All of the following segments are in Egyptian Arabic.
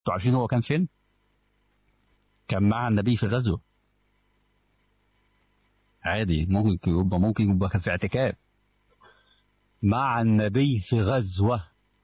انتوا عارفين هو كان فين؟ كان مع النبي في غزوة عادي ممكن يبقى ممكن يبقى كان في اعتكاف مع النبي في غزوة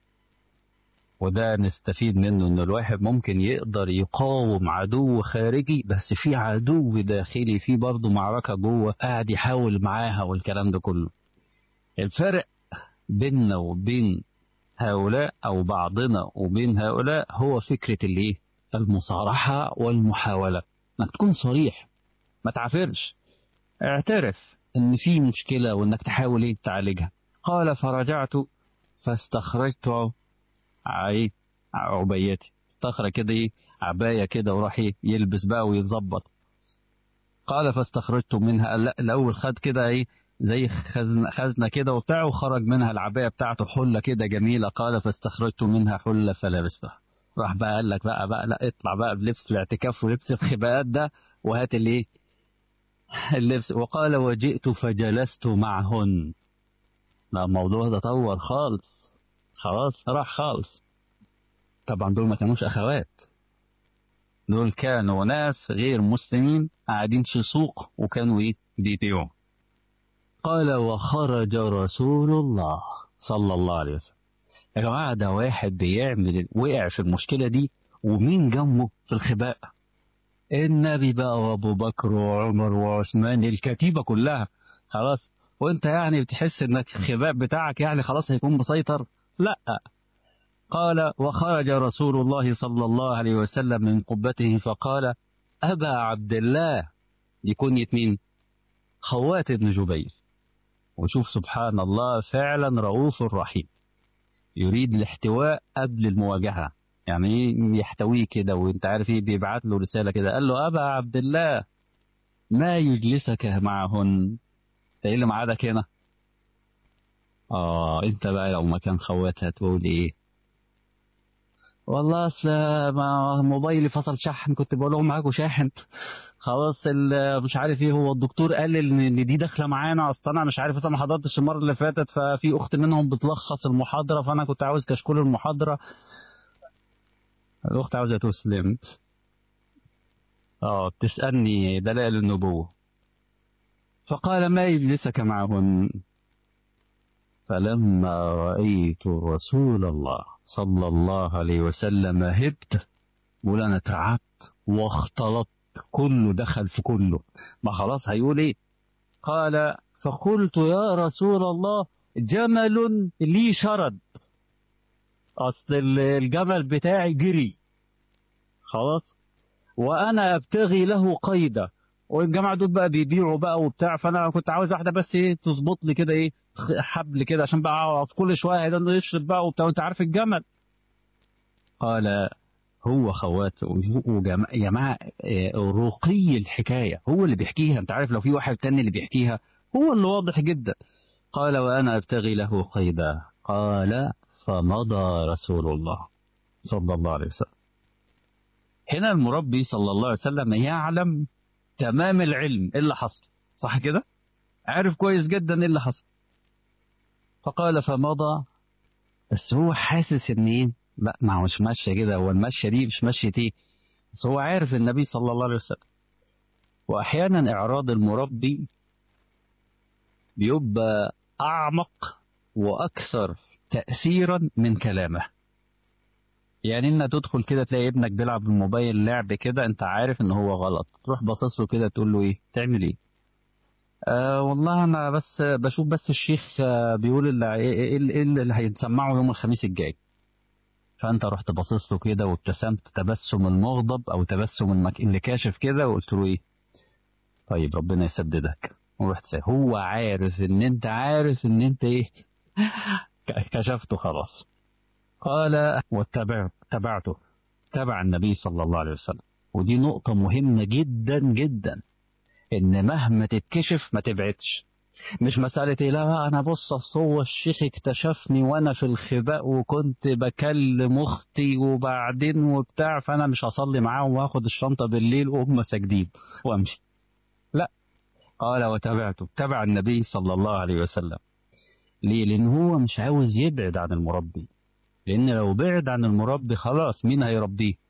وده نستفيد منه ان الواحد ممكن يقدر يقاوم عدو خارجي بس في عدو داخلي في برضه معركة جوه قاعد يحاول معاها والكلام ده كله الفرق بيننا وبين هؤلاء او بعضنا وبين هؤلاء هو فكرة الايه المصارحة والمحاولة انك تكون صريح ما تعافرش اعترف ان في مشكلة وانك تحاول ايه تعالجها قال فرجعت فاستخرجت ايه عبيتي استخرج كده ايه عباية كده وراح ايه يلبس بقى ويتظبط قال فاستخرجت منها لا الاول خد كده ايه زي خزنة, خزنة كده وبتاع وخرج منها العباية بتاعته حلة كده جميلة قال فاستخرجت منها حلة فلبستها راح بقى قال لك بقى بقى لا اطلع بقى بلبس الاعتكاف ولبس الخباءات ده وهات الايه اللبس وقال وجئت فجلست معهن لا الموضوع ده طور خالص خلاص راح خالص طبعا دول ما كانوش اخوات دول كانوا ناس غير مسلمين قاعدين في سوق وكانوا ايه بيبيعوا قال وخرج رسول الله صلى الله عليه وسلم يا جماعة ده واحد بيعمل وقع في المشكلة دي ومين جنبه في الخباء النبي بقى وابو بكر وعمر وعثمان الكتيبة كلها خلاص وانت يعني بتحس انك الخباء بتاعك يعني خلاص هيكون مسيطر لا قال وخرج رسول الله صلى الله عليه وسلم من قبته فقال أبا عبد الله دي كنية مين خوات بن جبير وشوف سبحان الله فعلا رؤوف رحيم يريد الاحتواء قبل المواجهة يعني ايه يحتويه كده وانت عارف ايه بيبعت له رسالة كده قال له أبا عبد الله ما يجلسك معهن ايه اللي معادك هنا اه انت بقى لو مكان خواتها تقول ايه والله اصل ما موبايلي فصل شحن كنت بقول لهم معاكم شاحن خلاص مش عارف ايه هو الدكتور قال ان دي داخله معانا اصل انا مش عارف اصلا ما حضرتش المره اللي فاتت ففي اخت منهم بتلخص المحاضره فانا كنت عاوز كشكول المحاضره الاخت عاوزه تسلم اه بتسالني دلائل النبوه فقال ما يجلسك معهن فلما رأيت رسول الله صلى الله عليه وسلم هبت بقول أنا تعبت واختلطت كله دخل في كله ما خلاص هيقول إيه قال فقلت يا رسول الله جمل لي شرد أصل الجمل بتاعي جري خلاص وأنا أبتغي له قيدة والجماعة دول بقى بيبيعوا بقى وبتاع فأنا كنت عاوز واحدة بس إيه تظبط لي كده إيه حبل كده عشان بقى اقعد كل شويه هيدا يشرب بقى وبتاع وانت عارف الجمل قال هو خوات يا جماعه رقي الحكايه هو اللي بيحكيها انت عارف لو في واحد تاني اللي بيحكيها هو اللي واضح جدا قال وانا ابتغي له قيدا قال فمضى رسول الله صلى الله عليه وسلم هنا المربي صلى الله عليه وسلم يعلم تمام العلم ايه اللي حصل صح كده عارف كويس جدا ايه اللي حصل فقال فمضى بس هو حاسس ان ايه لا ما هو مش ماشيه كده هو المشيه دي مش مشيه ايه بس هو عارف النبي صلى الله عليه وسلم واحيانا اعراض المربي بيبقى اعمق واكثر تاثيرا من كلامه يعني ان تدخل كده تلاقي ابنك بيلعب بالموبايل لعب كده انت عارف ان هو غلط تروح باصص له كده تقول له ايه تعمل ايه أه والله انا بس بشوف بس الشيخ آه بيقول اللي, إيه اللي هيتسمعه يوم الخميس الجاي فانت رحت باصص له كده وابتسمت تبسم المغضب او تبسم اللي كاشف كده وقلت له ايه طيب ربنا يسددك ورحت ساي. هو عارف ان انت عارف ان انت ايه كشفته خلاص قال واتبع تبعته تبع النبي صلى الله عليه وسلم ودي نقطة مهمة جدا جدا ان مهما تتكشف ما تبعدش مش مسألة إيه لا أنا بص أصل هو الشيخ اكتشفني وأنا في الخباء وكنت بكلم أختي وبعدين وبتاع فأنا مش هصلي معاهم وآخد الشنطة بالليل وهم ساجدين وأمشي. لا قال وتابعته تبع النبي صلى الله عليه وسلم. ليه؟ لأن هو مش عاوز يبعد عن المربي. لأن لو بعد عن المربي خلاص مين هيربيه؟